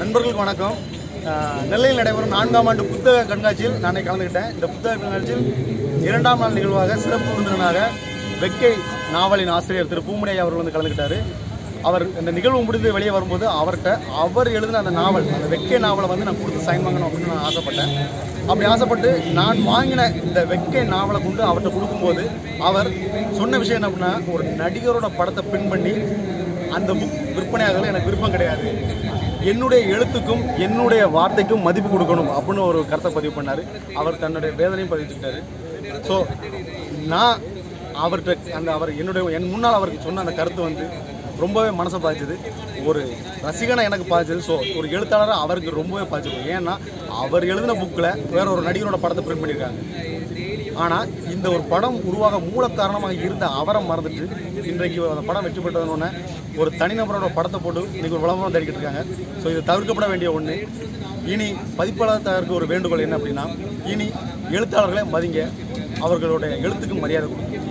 நண்பர்களுக்கு வணக்கம் அஹ், நெல்லையில் நடைபெறும் நான்காம் ஆண்டு புத்தக கண்காட்சியில் நானே கலந்துக்கிட்டேன் இந்த புத்தக கண்காட்சியில் இரண்டாம் நாள் நிகழ்வாக சிறப்பு விருந்தினராக வெக்கை நாவலின் ஆசிரியர் திரு பூமுனை அவர்கள் வந்து கலந்துக்கிட்டாரு அவர் இந்த நிகழ்வு முடிந்து வெளியே வரும்போது அவர்கிட்ட அவர் எழுதின அந்த நாவல் அந்த வெக்கை நாவலை வந்து நான் கொடுத்து சைன் வாங்கணும் அப்படின்னு நான் ஆசைப்பட்டேன் அப்படி ஆசைப்பட்டு நான் வாங்கின இந்த வெக்கை நாவலை கொண்டு அவர்கிட்ட கொடுக்கும்போது அவர் சொன்ன விஷயம் என்ன அப்படின்னா ஒரு நடிகரோட படத்தை பின் பண்ணி அந்த புக் விற்பனையாகல எனக்கு விருப்பம் கிடையாது என்னுடைய எழுத்துக்கும் என்னுடைய வார்த்தைக்கும் மதிப்பு கொடுக்கணும் அப்படின்னு ஒரு கருத்தை பதிவு பண்ணார் அவர் தன்னுடைய வேதனையும் பதிவிட்டுட்டாரு ஸோ நான் அவர்கிட்ட அந்த அவர் என்னுடைய என் முன்னால் அவருக்கு சொன்ன அந்த கருத்து வந்து ரொம்பவே மனசை பாதிச்சது ஒரு ரசிகனை எனக்கு பாதிச்சது ஸோ ஒரு எழுத்தாளராக அவருக்கு ரொம்பவே பாதிச்சது ஏன்னா அவர் எழுதின புக்கில் வேற ஒரு நடிகரோட படத்தை பிரிண்ட் பண்ணியிருக்காங்க ஆனால் இந்த ஒரு படம் உருவாக மூல காரணமாக இருந்த அவரை மறந்துட்டு இன்றைக்கு அந்த படம் வெற்றி பெற்றதுன்னு ஒரு தனிநபரோட படத்தை போட்டு இன்னைக்கு ஒரு விளம்பரம் தேடிக்கிட்டு இருக்காங்க ஸோ இது தவிர்க்கப்பட வேண்டிய ஒன்று இனி பதிப்பாளருக்கு ஒரு வேண்டுகோள் என்ன அப்படின்னா இனி எழுத்தாளர்களை மதிங்க அவர்களுடைய எழுத்துக்கு மரியாதை கொடுங்க